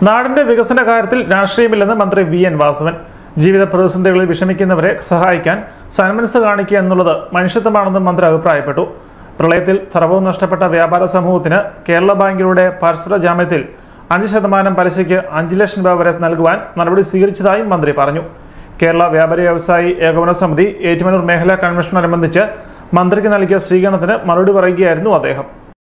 നാടിന്റെ വികസന കാര്യത്തിൽ രാഷ്ട്രീയമില്ലെന്ന് മന്ത്രി വി എൻ വാസവൻ ജീവിത പ്രതിസന്ധികളിൽ വിഷമിക്കുന്നവരെ സഹായിക്കാൻ സന്മനസ് കാണിക്കുക എന്നുള്ളത് മനുഷ്യത്വമാണെന്നും മന്ത്രി അഭിപ്രായപ്പെട്ടു പ്രളയത്തിൽ സർവവും നഷ്ടപ്പെട്ട വ്യാപാര സമൂഹത്തിന് കേരള ബാങ്കിലൂടെ പരസ്പര ജാമ്യത്തിൽ അഞ്ച് ശതമാനം പലിശയ്ക്ക് അഞ്ച് ലക്ഷം രൂപ വരെ നൽകുവാൻ നടപടി സ്വീകരിച്ചതായും മന്ത്രി പറഞ്ഞു കേരള വ്യാപാരി വ്യവസായി ഏകോപന സമിതി ഏറ്റുമാനൂർ മേഖലാ കൺവെൻഷനനുബന്ധിച്ച് മന്ത്രിക്ക് നൽകിയ സ്വീകരണത്തിന് മറുപടി പറയുകയായിരുന്നു അദ്ദേഹം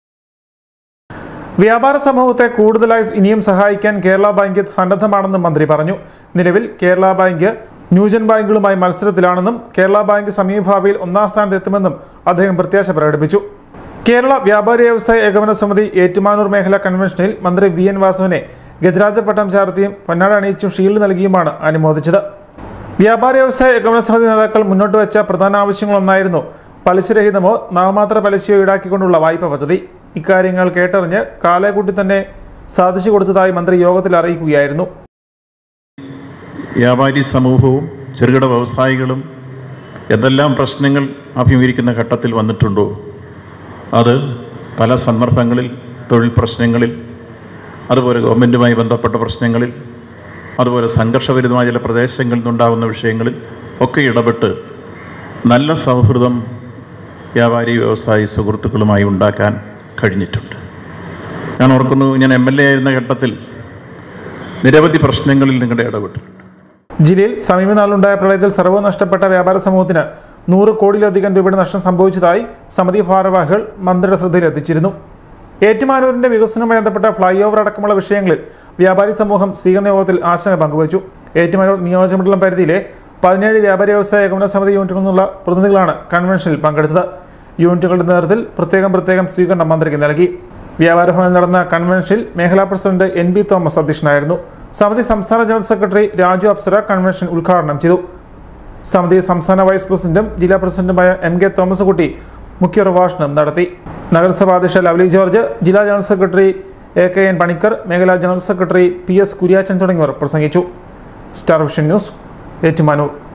വ്യാപാര സമൂഹത്തെ കൂടുതലായി ഇനിയും സഹായിക്കാൻ കേരള ബാങ്ക് സന്നദ്ധമാണെന്നും മന്ത്രി പറഞ്ഞു നിലവിൽ കേരള ബാങ്ക് ന്യൂജൻ ബാങ്കുകളുമായി മത്സരത്തിലാണെന്നും കേരള ബാങ്ക് സമീപഭാവിയിൽ ഒന്നാം സ്ഥാനത്ത് എത്തുമെന്നും അദ്ദേഹം പ്രത്യാശ പ്രകടിപ്പിച്ചു കേരള വ്യാപാരി വ്യവസായ ഏകോപന സമിതി ഏറ്റുമാനൂർ മേഖലാ കൺവെൻഷനിൽ മന്ത്രി വി എൻ വാസുവിനെ ഗജരാജ പട്ടം ചാർത്തിയും പൊന്നാട അണിയിച്ചും ഷീൽഡ് നൽകിയുമാണ് അനുമോദിച്ചത് വ്യാപാരി വ്യവസായ ഏകോപന സമിതി നേതാക്കൾ മുന്നോട്ട് വെച്ച പ്രധാന ആവശ്യങ്ങളൊന്നായിരുന്നു പലിശരഹിതമോ നാമമാത്ര പലിശയോ ഈടാക്കിക്കൊണ്ടുള്ള വായ്പ പദ്ധതി ഇക്കാര്യങ്ങൾ കേട്ടറിഞ്ഞ് കാലേക്കൂട്ടി തന്നെ സാധിച്ചു കൊടുത്തതായി മന്ത്രി യോഗത്തിൽ അറിയിക്കുകയായിരുന്നു വ്യാപാരി സമൂഹവും ചെറുകിട വ്യവസായികളും എന്തെല്ലാം പ്രശ്നങ്ങൾ അഭിമുഖീകരിക്കുന്ന ഘട്ടത്തിൽ വന്നിട്ടുണ്ടോ അത് പല സന്ദർഭങ്ങളിൽ തൊഴിൽ പ്രശ്നങ്ങളിൽ അതുപോലെ ഗവൺമെൻറ്റുമായി ബന്ധപ്പെട്ട പ്രശ്നങ്ങളിൽ അതുപോലെ സംഘർഷഭരിതമായ ചില പ്രദേശങ്ങളിൽ നിന്നുണ്ടാകുന്ന വിഷയങ്ങളിൽ ഒക്കെ ഇടപെട്ട് നല്ല സൗഹൃദം വ്യാപാരി വ്യവസായി സുഹൃത്തുക്കളുമായി ഉണ്ടാക്കാൻ കഴിഞ്ഞിട്ടുണ്ട് ഞാൻ ഓർക്കുന്നു ഞാൻ എം എൽ എ ആയിരുന്ന ഘട്ടത്തിൽ നിരവധി പ്രശ്നങ്ങളിൽ നിങ്ങളുടെ ഇടപെട്ടിട്ടുണ്ട് ജില്ലയിൽ സമീപനാളിലുണ്ടായ പ്രളയത്തിൽ സർവ്വ നഷ്ടപ്പെട്ട വ്യാപാര സമൂഹത്തിന് നൂറ് കോടിയിലധികം രൂപയുടെ നഷ്ടം സംഭവിച്ചതായി സമിതി ഭാരവാഹികൾ മന്ത്രിയുടെ ശ്രദ്ധയിലെത്തിച്ചിരുന്നു ഏറ്റുമാനൂരിന്റെ വികസനവുമായി ബന്ധപ്പെട്ട ഫ്ലൈ ഓവർ അടക്കമുള്ള വിഷയങ്ങളിൽ വ്യാപാരി സമൂഹം സ്വീകരണ യോഗത്തിൽ ആശങ്ക പങ്കുവച്ചു ഏറ്റുമാനൂർ നിയോജകമണ്ഡലം പരിധിയിലെ പതിനേഴ് വ്യാപാരി വ്യവസായ ഏകോപന സമിതി യൂണിറ്റുകളിൽ നിന്നുള്ള പ്രതിനിധികളാണ് കൺവെൻഷനിൽ പങ്കെടുത്തത് യൂണിറ്റുകളുടെ നേതൃത്വത്തിൽ പ്രത്യേകം പ്രത്യേകം സ്വീകരണം മന്ത്രിക്ക് നൽകി വ്യാപാര ഭവനിൽ നടന്ന കൺവെൻഷനിൽ മേഖലാ പ്രസിഡന്റ് എൻ ബി തോമസ് അധ്യക്ഷനായിരുന്നു സമിതി സംസ്ഥാന general secretary Raju Apsara convention ഉദ്ഘാടനം ചെയ്തു സമിതി സംസ്ഥാന വൈസ് പ്രസിഡന്റും ജില്ലാ പ്രസിഡന്റുമായ എം കെ തോമസ് കുട്ടി മുഖ്യ പ്രഭാഷണം നടത്തി നഗരസഭാ അധ്യക്ഷ ലവ്ലി ജോർജ് ജില്ലാ general secretary A K N Panicker മേഖലാ general secretary P S Kuriachan തുടങ്ങിയവർ പ്രസംഗിച്ചു സ്റ്റാർ വിഷൻ ന്യൂസ് ഏറ്റുമാനൂർ